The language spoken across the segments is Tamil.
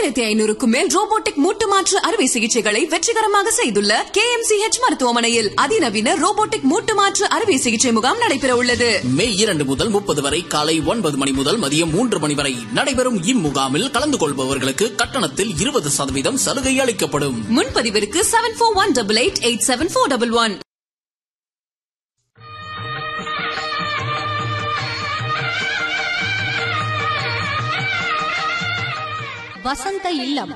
ஆயிரத்தி ஐநூறுக்கும் மேல் ரோபோட்டிக் மூட்டு மாற்று அறுவை சிகிச்சைகளை வெற்றிகரமாக செய்துள்ள கே எம் சி ஹெச் மருத்துவமனையில் அதிநவீன ரோபோட்டிக் மூட்டு மாற்று அறுவை சிகிச்சை முகாம் நடைபெற உள்ளது மே இரண்டு முதல் முப்பது வரை காலை ஒன்பது மணி முதல் மதியம் மூன்று மணி வரை நடைபெறும் இம்முகாமில் கலந்து கொள்பவர்களுக்கு கட்டணத்தில் இருபது சதவீதம் சலுகை அளிக்கப்படும் முன்பதிவிற்கு seven four one double eight eight seven four double one Vasantha Illam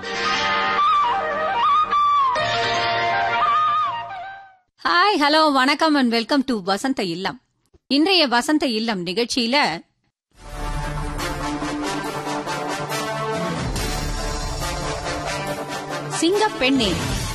hi hello வணக்கம் and welcome to Vasantha Illam இன்றைய வசந்த இல்லம் நிகழ்ச்சியில சிங்கப்பெண்ணே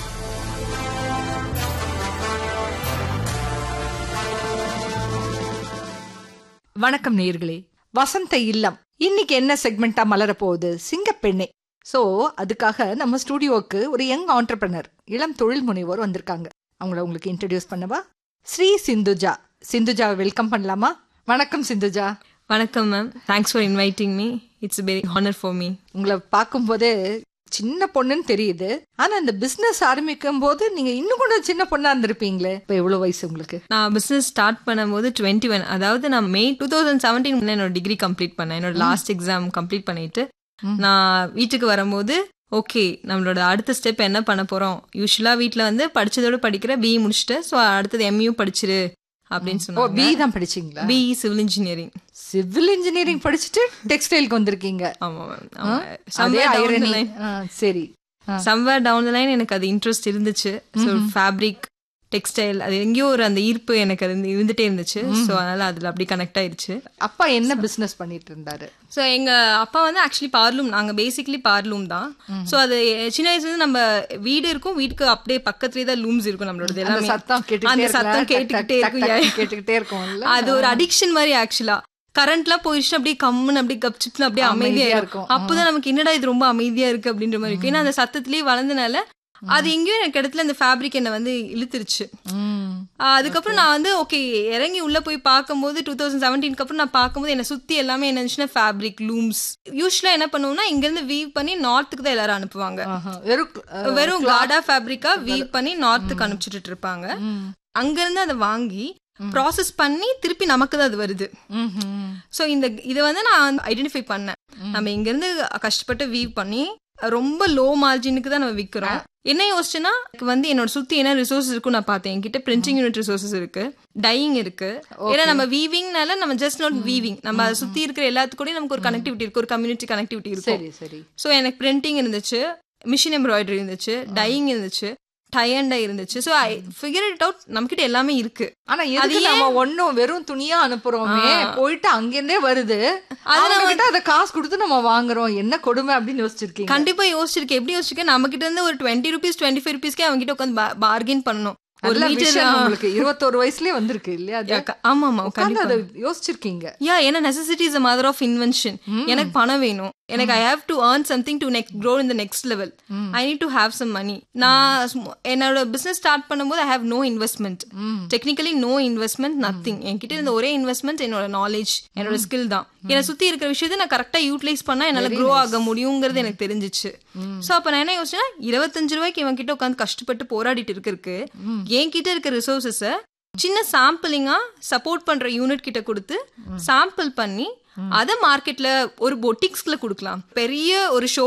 வணக்கம் நேயர்களே வசந்த இல்லம் இன்னைக்கு என்ன செக்மெண்டா மலர போகுது சிங்கப்பெண்ணே சோ அதுக்காக நம்ம ஸ்டுடியோக்கு ஒரு யங் ஆண்டர்பிரனர் இளம் தொழில் முனைவோர் வந்திருக்காங்க அவங்கள உங்களுக்கு இன்ட்ரடியூஸ் பண்ணவா ஸ்ரீ சிந்துஜா சிந்துஜா வெல்கம் பண்ணலாமா வணக்கம் சிந்துஜா வணக்கம் ma'am thanks for inviting me it's very honour for me உங்களை பார்க்கும்போதே சின்ன பொண்ணுன்னு தெரியுது ஆனா இந்த பிசினஸ் ஆரம்பிக்கும் போது நீங்க இன்னும் கூட சின்ன பொண்ணா இருந்திருப்பீங்களே இப்ப எவ்வளவு வயசு உங்களுக்கு நான் பிசினஸ் ஸ்டார்ட் பண்ணும்போது டுவெண்ட்டி ஒன் அதாவது நான் மே டூ தௌசண்ட் செவன்டீன் என்னோட டிகிரி கம்ப்ளீட் பண்ணேன் என்னோட லாஸ்ட் எக்ஸாம் கம்ப்ளீட் பண்ணிட்டு நான் வீட்டுக்கு வரும்போது ஓகே நம்மளோட அடுத்த ஸ்டெப் என்ன பண்ண போறோம் யூஸ்வலா வீட்ல வந்து படிச்சதோட படிக்கிற பிஇ முடிச்சுட்டு ஸோ அடுத்தது எம்யூ படிச்சிரு அப்படின்னு ஓ பி சொன்னாங்க தான் படிச்சீங்களா BE civil engineering civil engineering படிச்சுட்டு டெக்ஸ்டைலுக்கு வந்திருக்கீங்க ஆமா மேம் ஆ? அதே irony. ஆ, சரி ஆ. சம்வேர் டவுன் த லைன் எனக்கு அது இன்ட்ரெஸ்ட் இருந்துச்சு ஸோ ஃபேப்ரிக் டெக்ஸ்டைல் அது எங்கேயோ ஒரு அந்த ஈர்ப்பு எனக்கு அது இருந்து- இருந்துட்டே இருந்துச்சு ஸோ அதனால அதுல அப்படி கனெக்ட் ஆயிருச்சு அப்பா என்ன பிசினஸ் பண்ணிட்டு இருந்தாரு ஸோ எங்க அப்பா வந்து ஆக்சுவலி பார்லூம் நாங்க பேசிக்கலி பார்லூம் தான் ஸோ அது சின்ன வயசுல இருந்து நம்ம வீடு இருக்கும் வீட்டுக்கு அப்படியே பக்கத்துலயே தான் லூம்ஸ் இருக்கும் நம்மளோட அந்த எல்லாமே சத்தம் கேட்டுக்கிட்டே அந்த இருக்குல்ல? சத்தம் டக், கேட்டுக்கிட்டே டக், இருக்கும் டக், Yeah. கேட்டுக்கிட்டே இருக்கும்ல? அது ஒரு அடிக்ஷன் மாதிரி ஆக்சுவலா கரண்ட்லாம் போயிடுச்சு அப்படியே கம்முன்னு அப்படியே கப்சிப்னு அப்படியே அமைதியா அமைதியா இருக்கும். இருக்கும் அப்பதான் நமக்கு என்னடா இது ரொம்ப அமைதியா இருக்கு அப்படின்ற மாதிரி இருக்கு ஏன்னா அந்த சத்தத்திலேயே வளர்ந்தனால அது எங்கேயும் எனக்கு இடத்துல அந்த ஃபேப்ரிக் என்ன வந்து இழுத்துருச்சு ம். ஆஹ் அதுக்கப்புறம் நான் வந்து ஓகே இறங்கி உள்ள போய் பார்க்கும்போது டூ தௌசண்ட் செவன்டீனுக்கு அப்புறம் நான் பார்க்கும்போது என்னை சுத்தி எல்லாமே என்ன இருந்துச்சுன்னா ஃபேப்ரிக் லூம்ஸ் யூஸ்வலா என்ன பண்ணுவோம்னா இங்க இருந்து வீவ் பண்ணி நார்த்துக்கு தான் எல்லாரும் அனுப்புவாங்க ஆஹா. வெறும் அஹ், வெறும் காடா ஃபேப்ரிக்கா வீவ் பண்ணி நார்த்துக்கு அனுப்பிச்சுட்டு இருப்பாங்க அங்க இருந்து அதை வாங்கி ப்ராசஸ் பண்ணி திருப்பி நமக்கு தான் அது வருது ம்ஹும். ஸோ இந்த இதை வந்து நான் ஐடென்டிஃபை பண்ணேன் நம்ம இங்க இருந்து கஷ்டப்பட்டு வீவ் பண்ணி ரொம்ப லோ மார்ஜினுக்கு தான் நம்ம விற்கிறோம் என்ன யோசிச்சுன்னா எனக்கு வந்து என்னோட சுத்தி என்ன ரிசோர்ஸ் இருக்கும் நான் பார்த்தேன் என்கிட்ட பிரிண்டிங் யூனிட் ரிசோர்சஸ் இருக்கு டையிங் இருக்கு ஏன்னா நம்ம வீவிங்னால நம்ம ஜஸ்ட் நாட் வீவிங் நம்ம அதை சுத்தி இருக்கிற எல்லாத்துக்கூடயும் நமக்கு ஒரு கனெக்டிவிட்டி இருக்கு ஒரு கம்யூனிட்டி கனெக்டிவிட்டி இருக்கும் சரி சரி ஸோ எனக்கு பிரிண்டிங் இருந்துச்சு மிஷின் எம்ப்ராய்டரி இருந்துச்சு டையிங் இருந்துச்சு டை அண்ட் டை இருந்துச்சு so I figure it out நம்மகிட்ட எல்லாமே இருக்கு ஆனா எதுக்கு அது நம்ம ஒண்ணும் வெறும் துணியா அனுப்புறோமே போயிட்டு அங்கிருந்தே வருது அது அவங்க கிட்ட அதை காசு கொடுத்து நம்ம வாங்குறோம் என்ன கொடுமை அப்படின்னு யோசிச்சிருக்கீங்க கண்டிப்பா யோசிச்சிருக்கேன் எப்படி யோசிச்சிருக்கேன் நம்ம கிட்ட இருந்து ஒரு டுவெண்ட்டி ருபீஸ் டுவெண்ட்டி ஃபைவ் ருபீஸ்க்கே அவங்க கிட்ட உட்காந்து பார்கெயின் பண்ணணும் ஒரு நல்ல மீட்டர் விஷயம் உங்களுக்கு இருபத்தோரு வயசுலயே வந்திருக்கு இல்லையா அது? ஆமா ஆமா உட்கார்ந்து கண்டிப்பா அதை யோசிச்சிருக்கீங்க யா ஏன்னா necessity is mother of invention எனக்கு பணம் வேணும் எனக்கு I have to earn something to next grow in the next level I need to have some money நான் சும்மா- என்னோட பிசினஸ் ஸ்டார்ட் பண்ணும்போது I have no investment technically no investment nothing என்கிட்ட இருந்த ஒரே இன்வெஸ்ட்மெண்ட் என்னோட நாலேஜ் என்னோட ஸ்கில் தான் என்னை சுத்தி இருக்கிற விஷயத்தை நான் கரெக்டா யூட்டிலைஸ் பண்ணா என்னால க்ரோ ஆக முடியுங்கிறது எனக்கு தெரிஞ்சிச்சு சோ அப்ப நான் என்ன யோசிச்சேன்னா இருபத்தஞ்சு ரூபாய்க்கு இவன் கிட்ட உட்காந்து கஷ்டப்பட்டு போராடிட்டு இருக்கிறதுக்கு என்கிட்ட இருக்க ரிசோர்சஸ சின்ன சாம்பிளிங்கா சப்போர்ட் பண்ற யூனிட் கிட்ட கொடுத்து சாம்பிள் பண்ணி அதை மார்க்கெட்ல ஒரு பொட்டிக்ஸ்ல கொடுக்கலாம் பெரிய ஒரு ஷோ